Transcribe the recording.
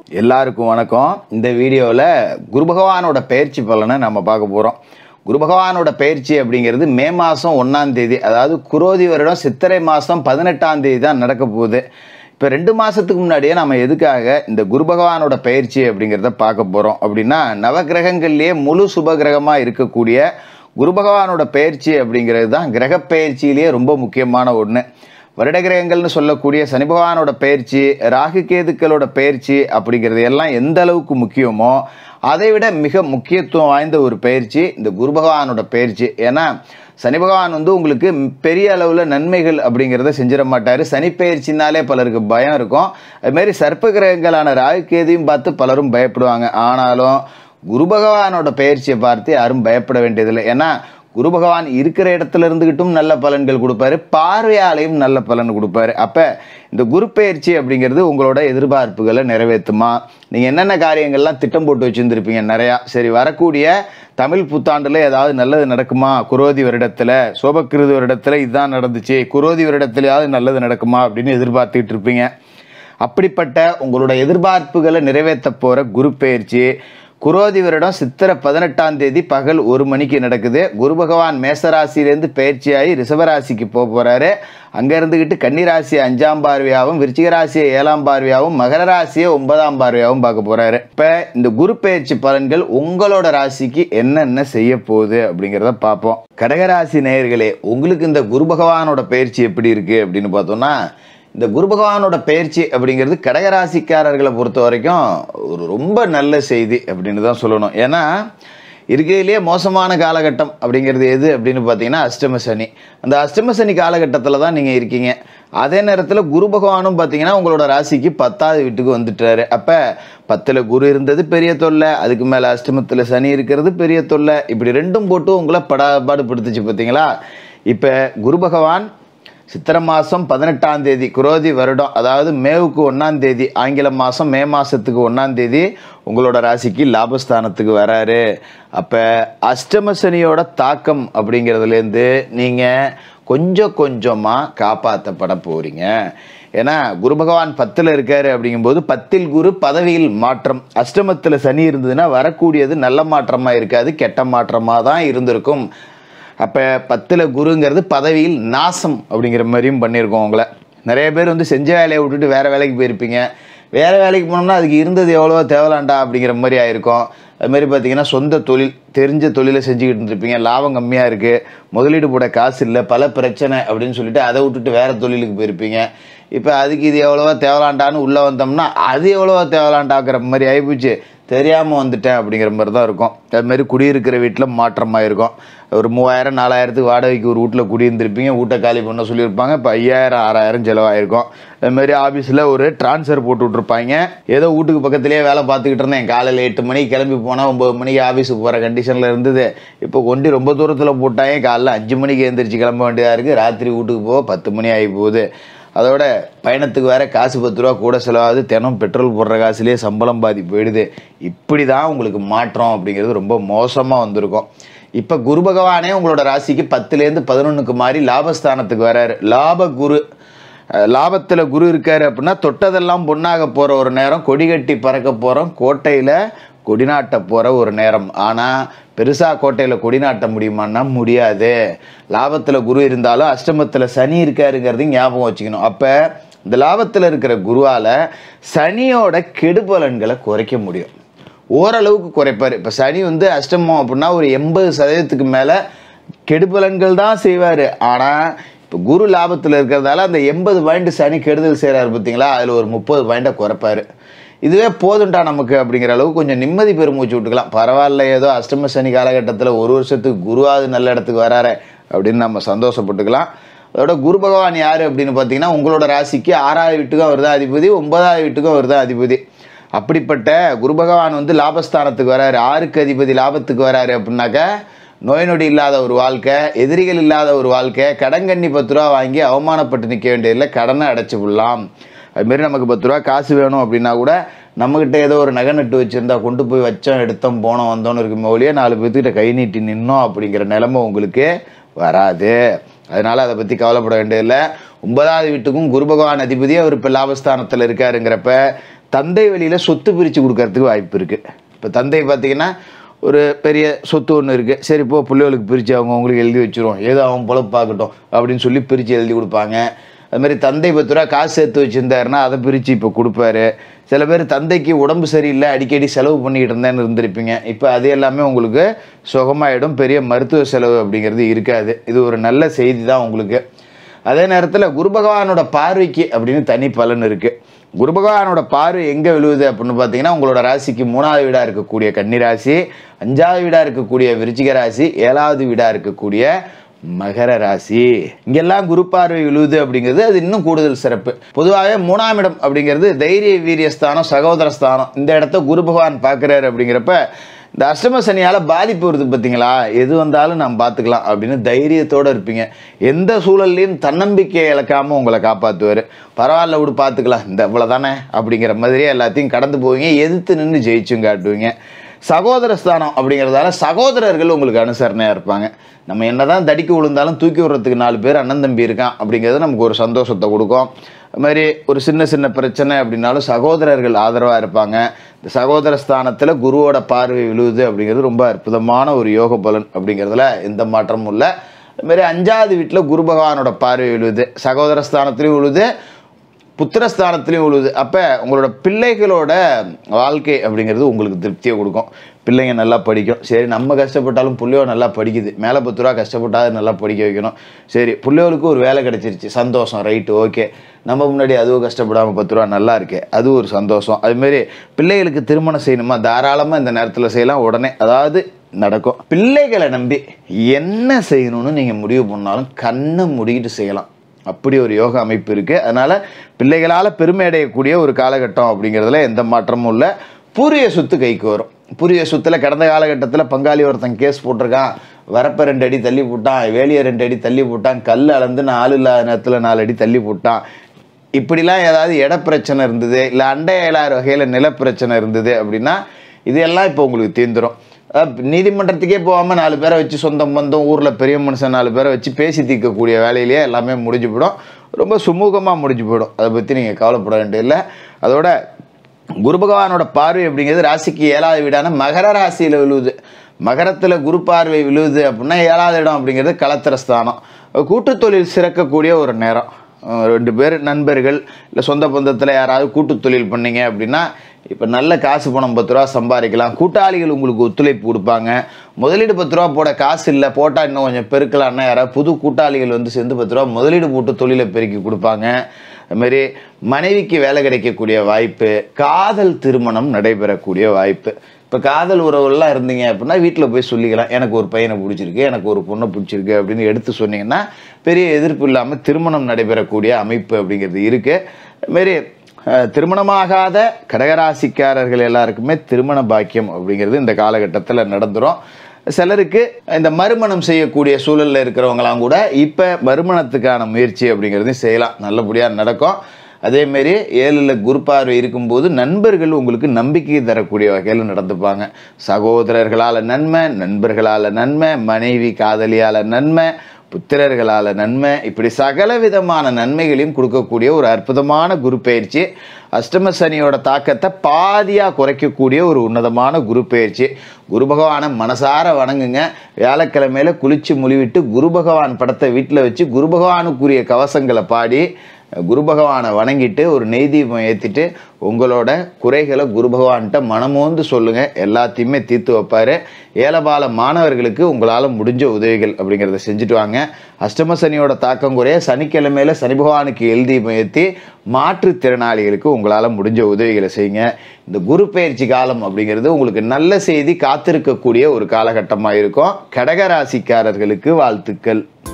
எல்லாருக்கும் வணக்கம் இந்த வீடியோவில் குரு பகவானோட பயிற்சி பலனை நம்ம பார்க்க போகிறோம் குரு பகவானோட பயிற்சி அப்படிங்கிறது மே மாதம் ஒன்றாம் தேதி அதாவது குரோதி வருடம் சித்திரை மாதம் பதினெட்டாம் தேதி தான் நடக்க போகுது இப்போ ரெண்டு மாதத்துக்கு முன்னாடியே நம்ம எதுக்காக இந்த குரு பகவானோட பயிற்சி அப்படிங்கிறத பார்க்க போகிறோம் அப்படின்னா நவகிரகங்கள்லேயே முழு சுப கிரகமாக இருக்கக்கூடிய குரு பகவானோட பயிற்சி அப்படிங்கிறது தான் கிரக பயிற்சியிலேயே ரொம்ப முக்கியமான ஒன்று வருட கிரகங்கள்னு சொல்லக்கூடிய சனி பகவானோட பயிற்சி ராகு கேதுக்களோட பயிற்சி அப்படிங்கிறது எல்லாம் எந்த அளவுக்கு முக்கியமோ அதை விட மிக முக்கியத்துவம் வாய்ந்த ஒரு பயிற்சி இந்த குரு பகவானோட பயிற்சி ஏன்னா சனி பகவான் வந்து உங்களுக்கு பெரிய அளவில் நன்மைகள் அப்படிங்கிறத செஞ்சிட மாட்டார் சனி பயிற்சினாலே பலருக்கு பயம் இருக்கும் அதுமாரி சர்ப்ப கிரகங்களான ராகு கேதையும் பார்த்து பலரும் பயப்படுவாங்க ஆனாலும் குரு பகவானோட பயிற்சியை பார்த்து யாரும் பயப்பட வேண்டியதில்லை ஏன்னா குரு பகவான் இருக்கிற இடத்துல இருந்துகிட்டும் நல்ல பலன்கள் கொடுப்பாரு பார்வையாலையும் நல்ல பலன் கொடுப்பாரு அப்போ இந்த குரு பயிற்சி அப்படிங்கிறது உங்களோட எதிர்பார்ப்புகளை நிறைவேற்றுமா நீங்கள் என்னென்ன காரியங்கள்லாம் திட்டம் போட்டு வச்சுருந்துருப்பீங்க நிறையா சரி வரக்கூடிய தமிழ் புத்தாண்டில் ஏதாவது நல்லது நடக்குமா குரோதி வருடத்தில் சோபக்கிருது வருடத்தில் இதுதான் நடந்துச்சு குரோதி வருடத்துலையாவது நல்லது நடக்குமா அப்படின்னு எதிர்பார்த்துக்கிட்டு இருப்பீங்க அப்படிப்பட்ட உங்களோட எதிர்பார்ப்புகளை நிறைவேற்ற போகிற குரு பயிற்சி குரோதி வருடம் சித்திரை பதினெட்டாம் தேதி பகல் ஒரு மணிக்கு நடக்குது குரு பகவான் மேசராசிலேருந்து பயிற்சியாகி ரிஷபராசிக்கு போக போகிறாரு அங்கே இருந்துக்கிட்டு கன்னிராசியை அஞ்சாம் பார்வையாகவும் விருச்சிக ராசியை ஏழாம் பார்வையாகவும் மகர ராசியை ஒன்பதாம் பார்வையாகவும் பார்க்க போகிறாரு இப்போ இந்த குரு பயிற்சி பலன்கள் உங்களோட ராசிக்கு என்னென்ன செய்ய போகுது அப்படிங்கிறத பார்ப்போம் கடகராசி நேயர்களே உங்களுக்கு இந்த குரு பகவானோட பயிற்சி எப்படி இருக்குது அப்படின்னு பார்த்தோம்னா இந்த குரு பகவானோட பயிற்சி அப்படிங்கிறது கடகராசிக்காரர்களை பொறுத்த வரைக்கும் ஒரு ரொம்ப நல்ல செய்தி அப்படின்னு தான் சொல்லணும் ஏன்னா இருக்கிறதுலே மோசமான காலகட்டம் அப்படிங்கிறது எது அப்படின்னு பார்த்தீங்கன்னா அஷ்டம சனி அந்த அஷ்டம சனி காலகட்டத்தில் தான் நீங்கள் இருக்கீங்க அதே நேரத்தில் குரு பகவானும் பார்த்தீங்கன்னா உங்களோட ராசிக்கு பத்தாவது வீட்டுக்கு வந்துட்டாரு அப்போ பத்தில் குரு இருந்தது பெரிய தொல்லை அதுக்கு மேலே அஷ்டமத்தில் சனி இருக்கிறது பெரிய தொல்லை இப்படி ரெண்டும் போட்டு உங்களை படாபாடு படுத்துச்சு பார்த்தீங்களா இப்போ குரு பகவான் சித்திரை மாதம் பதினெட்டாம் தேதி குரோதி வருடம் அதாவது மேவுக்கு ஒன்றாம் தேதி ஆங்கில மாதம் மே மாதத்துக்கு ஒன்றாம் தேதி உங்களோட ராசிக்கு லாபஸ்தானத்துக்கு வராரு அப்போ அஷ்டம சனியோட தாக்கம் அப்படிங்கிறதுலேருந்து நீங்கள் கொஞ்சம் கொஞ்சமாக காப்பாற்றப்பட போகிறீங்க ஏன்னா குரு பகவான் பத்தில் இருக்காரு அப்படிங்கும்போது பத்தில் குரு பதவியில் மாற்றம் அஷ்டமத்தில் சனி இருந்ததுன்னா வரக்கூடியது நல்ல மாற்றமாக இருக்காது கெட்ட மாற்றமாக தான் இருந்திருக்கும் அப்போ பத்தில் குருங்கிறது பதவியில் நாசம் அப்படிங்கிற மாதிரியும் பண்ணியிருக்கோம் உங்களை நிறைய பேர் வந்து செஞ்ச வேலையை விட்டுட்டு வேறு வேலைக்கு போயிருப்பீங்க வேறு வேலைக்கு போனோம்னா அதுக்கு இருந்தது எவ்வளவோ தேவலாண்டா அப்படிங்கிற மாதிரி ஆயிருக்கும் அது மாதிரி பார்த்தீங்கன்னா சொந்த தொழில் தெரிஞ்ச தொழிலை செஞ்சுக்கிட்டு இருந்திருப்பீங்க லாபம் கம்மியாக இருக்குது முதலீடு போட காசு இல்லை பல பிரச்சனை அப்படின்னு சொல்லிட்டு அதை விட்டுட்டு வேறு தொழிலுக்கு போயிருப்பீங்க இப்போ அதுக்கு இது எவ்வளவோ தேவலாண்டான்னு உள்ளே வந்தோம்னா அது எவ்வளவோ தேவலாண்டாக்குற மாதிரி ஆகிப்போச்சு தெரியாமல் வந்துட்டேன் அப்படிங்கிற மாதிரி தான் இருக்கும் அதுமாரி குடியிருக்கிற வீட்டில் மாற்றமாக இருக்கும் ஒரு மூவாயிரம் நாலாயிரத்துக்கு வாடகைக்கு ஒரு வீட்டில் குடியிருந்திருப்பீங்க வீட்டை காலி பண்ண சொல்லியிருப்பாங்க இப்போ ஐயாயிரம் ஆறாயிரம் செலவாயிருக்கும் அதுமாரி ஆஃபீஸில் ஒரு ட்ரான்ஸ்ஃபர் போட்டு விட்ருப்பாங்க ஏதோ வீட்டுக்கு பக்கத்துலேயே வேலை பார்த்துக்கிட்டு இருந்தேன் காலையில் எட்டு மணிக்கு கிளம்பி போனால் ஒம்பது மணிக்கு ஆஃபீஸுக்கு போகிற கண்டிஷனில் இருந்தது இப்போ கொண்டு ரொம்ப தூரத்தில் போட்டாங்க காலைல அஞ்சு மணிக்கு எழுந்திரிச்சு கிளம்ப வேண்டியதாக இருக்குது ராத்திரி வீட்டுக்கு போக பத்து மணி ஆகி போகுது அதோட பயணத்துக்கு வேற காசு பத்து ரூபா கூட செலவாகுது தினம் பெட்ரோல் போடுற காசுலேயே சம்பளம் பாதி போயிடுது இப்படி தான் உங்களுக்கு மாற்றம் அப்படிங்கிறது ரொம்ப மோசமாக வந்திருக்கும் இப்போ குரு பகவானே உங்களோட ராசிக்கு பத்துலேருந்து பதினொன்றுக்கு மாறி லாபஸ்தானத்துக்கு வராரு லாப குரு லாபத்தில் குரு இருக்காரு அப்படின்னா தொட்டதெல்லாம் பொண்ணாக போகிற ஒரு நேரம் கொடி கட்டி பறக்க போகிறோம் கோட்டையில் கொடிநாட்ட போகிற ஒரு நேரம் ஆனால் பெருசாக கோட்டையில் கொடிநாட்ட முடியுமான்னா முடியாது லாபத்தில் குரு இருந்தாலும் அஷ்டமத்தில் சனி இருக்காருங்கிறதையும் ஞாபகம் வச்சுக்கணும் அப்போ இந்த லாபத்தில் இருக்கிற குருவால் சனியோட கெடுபலன்களை குறைக்க முடியும் ஓரளவுக்கு குறைப்பார் இப்போ சனி வந்து அஷ்டமம் அப்படின்னா ஒரு எண்பது சதவீதத்துக்கு மேலே கெடுபலன்கள் தான் செய்வார் ஆனால் இப்போ குரு லாபத்தில் இருக்கிறதால அந்த எண்பது பாயிண்ட் சனி கெடுதல் செய்கிறாரு பார்த்தீங்களா அதில் ஒரு முப்பது பாயிண்ட்டை குறைப்பார் இதுவே போதுண்டா நமக்கு அப்படிங்கிற அளவுக்கு கொஞ்சம் நிம்மதி பெருமூச்சு விட்டுக்கலாம் பரவாயில்ல ஏதோ அஷ்டம சனி காலகட்டத்தில் ஒரு வருஷத்துக்கு குருவாவது நல்ல இடத்துக்கு வராரு அப்படின்னு நம்ம சந்தோஷப்பட்டுக்கலாம் அதோட குரு பகவான் யார் அப்படின்னு பார்த்தீங்கன்னா உங்களோட ராசிக்கு ஆறாவது வீட்டுக்கும் அவர் தான் அதிபதி ஒன்பதாவது வீட்டுக்கும் அவர் தான் அதிபதி அப்படிப்பட்ட குரு பகவான் வந்து லாபஸ்தானத்துக்கு வராரு ஆறுக்கு அதிபதி லாபத்துக்கு வராரு அப்படின்னாக்கா நோய் நொடி இல்லாத ஒரு வாழ்க்கை எதிரிகள் இல்லாத ஒரு வாழ்க்கை கடங்கண்ணி பத்து ரூபா வாங்கி அவமானப்பட்டு நிற்க வேண்டியதில்லை கடனை அடைச்சி விடலாம் அதுமாரி நமக்கு பத்து ரூபா காசு வேணும் அப்படின்னா கூட நம்மக்கிட்ட ஏதோ ஒரு நகை நட்டு வச்சுருந்தா கொண்டு போய் வச்சோம் எடுத்தோம் போனோம் வந்தோம்னு இருக்குமே ஒழிய நாலு பேர்த்துக்கிட்ட கை நீட்டி நின்னோம் அப்படிங்கிற நிலைமை உங்களுக்கு வராது அதனால் அதை பற்றி கவலைப்பட வேண்டியதில்லை ஒன்பதாவது வீட்டுக்கும் குரு பகவான் அதிபதி அவர் இப்போ லாபஸ்தானத்தில் இருக்காருங்கிறப்ப தந்தை வழியில் சொத்து பிரித்து கொடுக்கறதுக்கு வாய்ப்பு இருக்குது இப்போ தந்தை பார்த்தீங்கன்னா ஒரு பெரிய சொத்து ஒன்று இருக்குது சரி போ பிள்ளைகளுக்கு பிரித்து அவங்க அவங்களுக்கு எழுதி வச்சிரும் ஏதோ அவன் பொழப்பு பார்க்கட்டும் அப்படின்னு சொல்லி பிரித்து எழுதி கொடுப்பாங்க அது மாதிரி தந்தை பத்து ரூபா காசு சேர்த்து வச்சுருந்தாருன்னா அதை பிரித்து இப்போ கொடுப்பாரு சில பேர் தந்தைக்கு உடம்பு சரியில்லை அடிக்கடி செலவு பண்ணிக்கிட்டு இருந்தேன்னு இருந்திருப்பீங்க இப்போ அது எல்லாமே உங்களுக்கு சுகமாயிடும் பெரிய மருத்துவ செலவு அப்படிங்கிறது இருக்காது இது ஒரு நல்ல செய்தி தான் உங்களுக்கு அதே நேரத்தில் குரு பகவானோட பார்வைக்கு அப்படின்னு தனி பலன் இருக்குது குரு பகவானோட பார்வை எங்கே விழுவுது அப்படின்னு பார்த்தீங்கன்னா உங்களோட ராசிக்கு மூணாவது வீடாக இருக்கக்கூடிய கன்னி ராசி அஞ்சாவது வீடாக இருக்கக்கூடிய விருச்சிக ராசி ஏழாவது வீடாக இருக்கக்கூடிய மகர ராசி இங்கெல்லாம் குரு பார்வை விழுவுது அப்படிங்கிறது அது இன்னும் கூடுதல் சிறப்பு பொதுவாகவே மூணாம் இடம் அப்படிங்கிறது தைரிய வீரியஸ்தானம் சகோதர ஸ்தானம் இந்த இடத்த குரு பகவான் பார்க்குறாரு அப்படிங்கிறப்ப இந்த அஷ்டம சனியால் பாதிப்பு வருது பார்த்தீங்களா எது வந்தாலும் நாம் பார்த்துக்கலாம் அப்படின்னு தைரியத்தோடு இருப்பீங்க எந்த சூழல்லையும் தன்னம்பிக்கையை இழக்காமல் உங்களை காப்பாற்றுவார் பரவாயில்ல விடு பார்த்துக்கலாம் இந்த இவ்வளோ தானே அப்படிங்கிற மாதிரியே எல்லாத்தையும் கடந்து போவீங்க எதிர்த்து நின்று ஜெயிச்சும் காட்டுவீங்க சகோதர ஸ்தானம் அப்படிங்கிறதால சகோதரர்கள் உங்களுக்கு அனுசரணையாக இருப்பாங்க நம்ம என்னதான் தடிக்கு விழுந்தாலும் தூக்கி விடுறதுக்கு நாலு பேர் அண்ணன் தம்பி இருக்கான் அப்படிங்கிறது நமக்கு ஒரு சந்தோஷத்தை கொடுக்கும் அது மாதிரி ஒரு சின்ன சின்ன பிரச்சனை அப்படின்னாலும் சகோதரர்கள் ஆதரவாக இருப்பாங்க இந்த சகோதர ஸ்தானத்தில் குருவோட பார்வை விழுவுது அப்படிங்கிறது ரொம்ப அற்புதமான ஒரு யோக பலன் அப்படிங்கிறதுல எந்த மாற்றமும் இல்லை அது மாதிரி அஞ்சாவது வீட்டில் குரு பகவானோட பார்வை விழுவுது சகோதர ஸ்தானத்துலேயும் விழுவுது புத்திரஸ்தானத்துலேயும் உழுவுது அப்போ உங்களோட பிள்ளைகளோட வாழ்க்கை அப்படிங்கிறது உங்களுக்கு திருப்தியை கொடுக்கும் பிள்ளைங்க நல்லா படிக்கும் சரி நம்ம கஷ்டப்பட்டாலும் பிள்ளையோ நல்லா படிக்குது மேலே பத்து ரூபா கஷ்டப்பட்டாலும் நல்லா படிக்க வைக்கணும் சரி பிள்ளைகளுக்கு ஒரு வேலை கிடைச்சிருச்சு சந்தோஷம் ரைட்டு ஓகே நம்ம முன்னாடி அதுவும் கஷ்டப்படாமல் பத்து ரூபா நல்லா இருக்கு அது ஒரு சந்தோஷம் அதுமாரி பிள்ளைகளுக்கு திருமணம் செய்யணுமா தாராளமாக இந்த நேரத்தில் செய்யலாம் உடனே அதாவது நடக்கும் பிள்ளைகளை நம்பி என்ன செய்யணும்னு நீங்கள் முடிவு பண்ணாலும் கண்ணை மூடிக்கிட்டு செய்யலாம் அப்படி ஒரு யோக அமைப்பு இருக்குது அதனால் பிள்ளைகளால் பெருமை அடையக்கூடிய ஒரு காலகட்டம் அப்படிங்கிறதுல எந்த மாற்றமும் இல்லை பூரிய சொத்து கைக்கு வரும் பூரிய சொத்தில் கடந்த காலகட்டத்தில் பங்காளி ஒருத்தன் கேஸ் போட்டிருக்கான் வரப்பை ரெண்டு அடி தள்ளி போட்டான் வேலியை ரெண்டு அடி தள்ளி போட்டான் கல் அளந்து நாலு இல்லாத நேரத்தில் நாலு அடி தள்ளி போட்டான் இப்படிலாம் ஏதாவது இட பிரச்சனை இருந்தது இல்லை அண்டை ஏழாறு வகையில் நிலப்பிரச்சனை இருந்தது அப்படின்னா இதெல்லாம் இப்போ உங்களுக்கு தீர்ந்துடும் அஹ் நீதிமன்றத்துக்கே போகாமல் நாலு பேரை வச்சு சொந்தம் பந்தம் ஊரில் பெரிய மனுஷன் நாலு பேரை வச்சு பேசி தீர்க்கக்கூடிய வேலையிலேயே எல்லாமே முடிஞ்சு போயிடும் ரொம்ப சுமூகமாக முடிஞ்சு போயிடும் அதை பற்றி நீங்கள் கவலைப்பட வேண்டியதில்லை அதோட குரு பகவானோட பார்வை அப்படிங்கிறது ராசிக்கு ஏழாவது வீடான மகர ராசியில் விழுவுது மகரத்தில் குரு பார்வை விழுவுது அப்படின்னா ஏழாவது இடம் அப்படிங்கிறது களத்திர ஸ்தானம் கூட்டுத் தொழில் சிறக்கக்கூடிய ஒரு நேரம் அஹ் ரெண்டு பேர் நண்பர்கள் இல்லை சொந்த பந்தத்தில் யாராவது கூட்டு தொழில் பண்ணீங்க அப்படின்னா இப்போ நல்ல காசு பணம் பத்து ரூபா சம்பாதிக்கலாம் கூட்டாளிகள் உங்களுக்கு ஒத்துழைப்பு கொடுப்பாங்க முதலீடு பத்து ரூபா போட காசு இல்லை போட்டால் இன்னும் கொஞ்சம் பெருக்கலாம்னா யாராவது புது கூட்டாளிகள் வந்து சேர்ந்து பத்து ரூபா முதலீடு போட்டு தொழிலை பெருக்கி கொடுப்பாங்க அதுமாரி மனைவிக்கு வேலை கிடைக்கக்கூடிய வாய்ப்பு காதல் திருமணம் நடைபெறக்கூடிய வாய்ப்பு இப்போ காதல் உறவுலாம் இருந்தீங்க அப்படின்னா வீட்டில் போய் சொல்லிக்கலாம் எனக்கு ஒரு பையனை பிடிச்சிருக்கு எனக்கு ஒரு பொண்ணை பிடிச்சிருக்கு அப்படின்னு எடுத்து சொன்னீங்கன்னா பெரிய எதிர்ப்பு இல்லாமல் திருமணம் நடைபெறக்கூடிய அமைப்பு அப்படிங்கிறது இருக்குது அதுமாரி அஹ், திருமணமாகாத கடகராசிக்காரர்கள் எல்லாருக்குமே திருமண பாக்கியம் அப்படிங்கிறது இந்த காலகட்டத்தில் நடந்துரும் சிலருக்கு இந்த மறுமணம் செய்யக்கூடிய சூழலில் இருக்கிறவங்களாம் கூட இப்போ மறுமணத்துக்கான முயற்சி அப்படிங்கிறதையும் செய்யலாம் நல்லபடியாக நடக்கும் அதேமாரி ஏழில் குரு பார்வை இருக்கும்போது நண்பர்கள் உங்களுக்கு நம்பிக்கை தரக்கூடிய வகையில் நடந்துப்பாங்க சகோதரர்களால் நன்மை நண்பர்களால் நன்மை மனைவி காதலியால் நன்மை புத்திரர்களால் நன்மை இப்படி சகல விதமான நன்மைகளையும் கொடுக்கக்கூடிய ஒரு அற்புதமான குரு பயிற்சி அஷ்டம சனியோட தாக்கத்தை பாதியாக குறைக்கக்கூடிய ஒரு உன்னதமான குரு பயிற்சி குரு பகவானை மனசார வணங்குங்க வியாழக்கிழமையில குளிச்சு முழிவிட்டு குரு பகவான் படத்தை வீட்டில் வச்சு குரு பகவானுக்குரிய கவசங்களை பாடி குரு பகவானை வணங்கிட்டு ஒரு நெய் தீபம் ஏற்றிட்டு உங்களோட குறைகளை குரு பகவான்கிட்ட மனமோந்து சொல்லுங்கள் எல்லாத்தையுமே தீர்த்து வைப்பார் ஏலபால மாணவர்களுக்கு உங்களால் முடிஞ்ச உதவிகள் அப்படிங்கிறத செஞ்சுட்டு வாங்க அஷ்டம சனியோட தாக்கம் குறைய சனிக்கிழமையில சனி பகவானுக்கு எல் தீபம் ஏற்றி மாற்றுத்திறனாளிகளுக்கு உங்களால் முடிஞ்ச உதவிகளை செய்யுங்க இந்த குரு பயிற்சி காலம் அப்படிங்கிறது உங்களுக்கு நல்ல செய்தி காத்திருக்கக்கூடிய ஒரு காலகட்டமாக இருக்கும் கடகராசிக்காரர்களுக்கு வாழ்த்துக்கள்